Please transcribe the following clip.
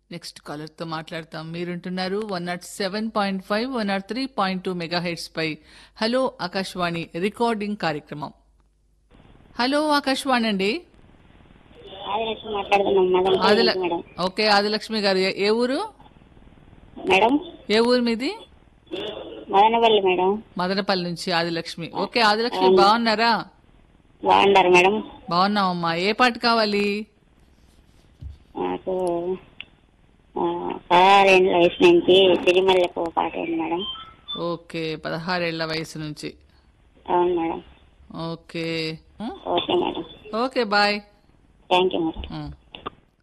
Next caller తో మాట్లాడతాం మీరుంటున్నారు one naught seven point five one naught three point two megahertz పై hello Akashvani recording కార్యక్రమం hello Akashvani అండి ఆదిలక్ష్మి మాట్లాడుతున్నాం మేడం ఆదిల మేడం ఓకే ఆదిలక్ష్మి గారు ఏ- ఏ ఊరు మేడం ఏ ఊరు మీది మదనపల్లి మేడం మదనపల్లి నుంచి ఆదిలక్ష్మి ఓకే ఆదిలక్ష్మి బాగున్నారా బాగున్నారు మేడం బాగున్నామమ్మా ఏ పాట కావాలి నాకు ఆ, పదహారేళ్ళ వయసు నుంచి తిరుమలకు పాట ఉంది మేడం ఓకే పదహారేళ్ల వయసు నుంచి అవును మేడం ఓకే ఉం? Okay madam okay bye thank you madam um.